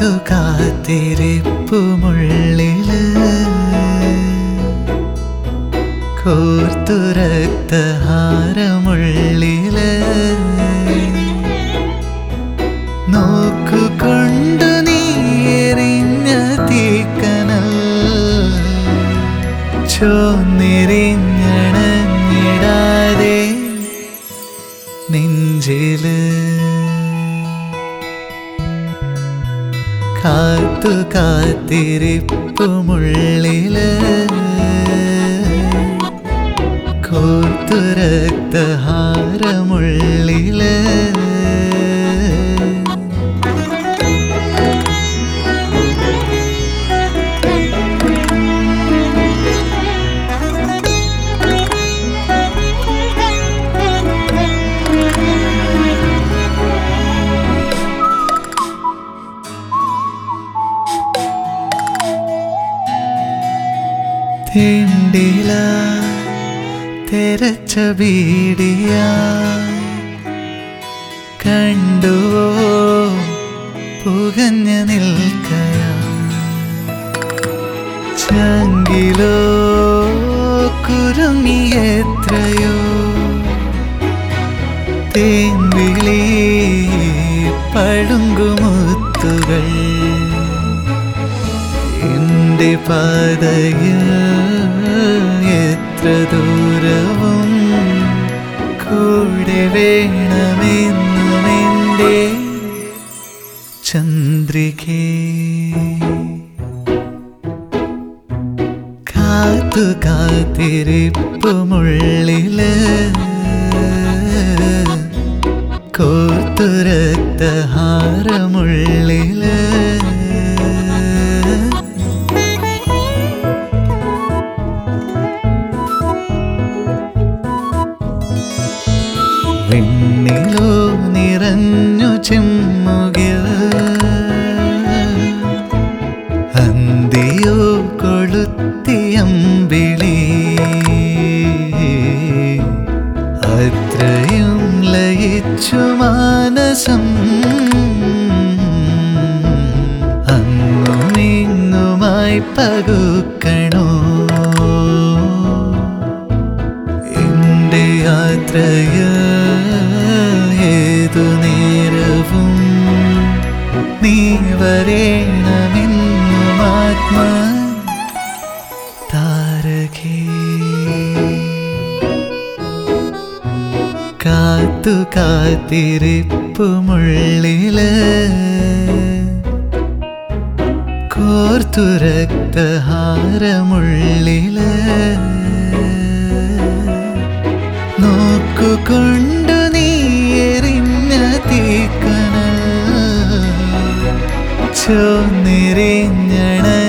കാത്തു കാത്തിരിപ്പുമുള്ളില് കോർത്തു രക്തഹാരമുള്ളില് നോക്കുകൊണ്ടു നീറിഞ്ഞ തീക്കനൽ ചോന്നിരിഞ്ഞണഞ്ഞിടാതെ നെഞ്ചില് കാത്തു കാത്തിരിപ്പുമുള്ളില് കോർത്തു രക്തഹാരമുള്ളില് തിണ്ടില തെരച്ച ബീഡിയ കണ്ടുവോ പുകഞ്ഞ നിൽക്കയ ചങ്കിലോ കുരുങ്ങിയെത്രയോ തേൻവിളി പഴുങ്കുമുത്തുകൾ എന്റെ പാതയിൽ എത്ര ദൂരവും കൂടെ വേണമെന്നും എൻ്റെ ചന്ദ്രികേ കാത്തു കാത്തിരിപ്പുമുള്ളില് കോർത്തു രക്തഹാരമുള്ളില് വെണ്ണിലോ നിറഞ്ഞു ചെമ്മുകിൽ അന്തിയോ കൊളുത്തിയമ്പിളി അത്രയും ലയിച്ചു മാനസം അങ്ങും ഇങ്ങുമായി പകുക്കണോ എന്റെ യാത്രയ ഏതു നേരവും നീ വരേണമെന്നും ആത്മ താരകേ കാത്തു കാത്തിരിപ്പുമുള്ളില് കോർത്തു രക്തഹാരമുള്ളില് നോക്കുകൊണ്ടു നീ എറിഞ്ഞ തീക്കണൽ ചോന്നിരിഞ്ഞണ